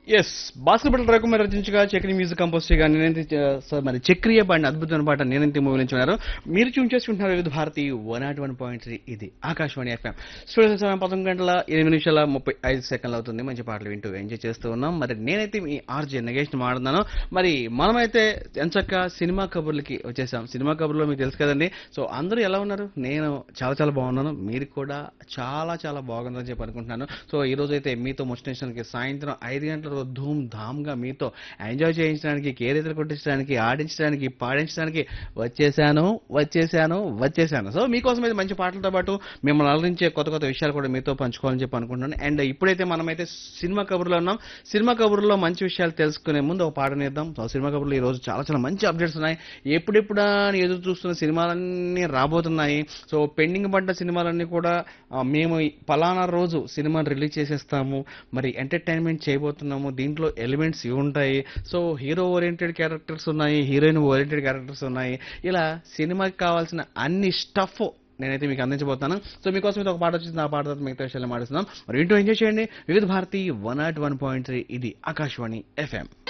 yes basketball రకమైన రచించగా Chakri music compose చేయగా నేనైతే చ- సో మరి చక్రియ పాడిన అద్భుతమైన పాట నేనైతే మూవీ నుంచి ఉన్నారు మీరు ట్యూన్ చేసుకుంటున్నారు Vividh Bharati one not one point three ఇది ఆకాశవాణి ఎఫ్ఎం స్టూడియో సమయం పదకొండు గంటల ఎనిమిది నిమిషాల ముప్పై ఐదు సెకండ్లు అవుతుంది మంచి పాటలు వింటూ ఎంజాయ్ చేస్తూ ఉన్నాం మరి నేనైతే మీ ఆర్జే నగేష్ మాట్లాడుతున్నాను మరి మనమైతే ఎంచక్క సినిమా కబుర్లకి వచ్చేసాం సినిమా కబుర్లో మీకు తెలుసు కదండి సో అందరూ ఎలా ఉన్నారు నేను చాలా చాలా బాగున్నాను మీరు కూడా చాలా చాలా బాగున్నారని చెప్పి అనుకుంటున్నాను సో ఈ రోజు అయితే మీతో ముచ్చటించడానికి సాయంత్రం ఐదు గంటల రోజు ధూమ్ ధామ్గా మీతో ఎంజాయ్ చేయించడానికి కేరీతలు కొట్టించడానికి ఆడించడానికి పాడించడానికి వచ్చేసాను వచ్చేసాను వచ్చేసాను సో మీకోసం అయితే మంచి పాటలతో పాటు మిమ్మల్ని అలరించే కొత్త కొత్త విషయాలు కూడా మీతో పంచుకోవాలని చెప్పి అనుకుంటున్నాను అండ్ ఇప్పుడైతే మనమైతే సినిమా కబుర్లో ఉన్నాం సినిమా కబుర్లో మంచి విషయాలు తెలుసుకునే ముందు ఒక పాట నేద్దాం సో సినిమా కబుర్లో ఈ రోజు చాలా చాలా మంచి అప్డేట్స్ ఉన్నాయి ఎప్పుడెప్పుడా అని ఎదురు చూస్తున్న సినిమాలన్నీ రాబోతున్నాయి సో పెండింగ్ పడ్డ సినిమాలన్నీ కూడా ఆ, మేము ఈ పలానా రోజు సినిమాని రిలీజ్ చేసేస్తాము మరి ఎంటర్టైన్మెంట్ చేయబోతున్నాము దీంట్లో ఎలిమెంట్స్ ఇవి ఉంటాయి సో హీరో ఓరియంటెడ్ క్యారెక్టర్స్ ఉన్నాయి హీరోయిన్ ఓరియంటెడ్ క్యారెక్టర్స్ ఉన్నాయి ఇలా సినిమాకి కావాల్సిన అన్ని స్టఫ్ నేనైతే మీకు అందించబోతాను సో మీకోసం ఇది ఒక పాట వచ్చింది ఆ పాట తర్వాత మిగతా విషయాలు మాట్లాడుతున్నాం మరి ఇంటూ ఎంజాయ్ చేయండి Vividh Bharati one not one point three ఇది ఆకాశవాణి ఎఫ్ఎం